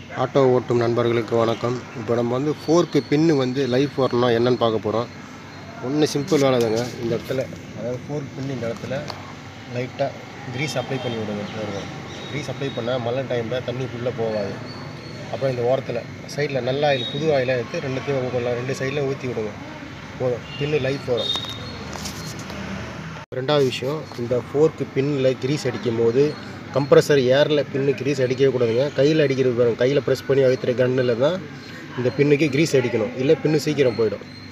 auto ஓட்டும் நண்பர்களுக்கு வணக்கம் இப்போ நம்ம வந்து ஃபோர்க்கு பின்னு வந்து லைஃப் வரணும் என்னன்னு பார்க்க போகிறோம் ஒன்று சிம்பிள் வேலை தாங்க இந்த இடத்துல அதாவது ஃபோர்க் பின்னு இந்த இடத்துல லைட்டாக க்ரீஸ் அப்ளை பண்ணி விடுங்க வருவோம் க்ரீஸ் அப்ளை பண்ணால் மழை டைமில் தண்ணி ஃபுல்லாக போகாது அப்புறம் இந்த ஓரத்தில் சைடில் நல்ல ஆயில் புது ஆயிலாக எடுத்து ரெண்டுத்தையும் கொஞ்சம் ரெண்டு சைடில் ஊற்றி விடுங்க போதும் பின்னு லைஃப் வரும் ரெண்டாவது விஷயம் இந்த ஃபோர்க்கு பின்னில் கிரீஸ் அடிக்கும் போது கம்ப்ரஸர் ஏரில் பின்னு கிரீஸ் அடிக்கவே கூடாதுங்க கையில் அடிக்கிறது பாருங்க கையில் ப்ரெஸ் பண்ணி அழுத்துற கன்னில் தான் இந்த பின்னுக்கு கிரீஸ் அடிக்கணும் இல்லை பின்னு சீக்கிரம் போயிடும்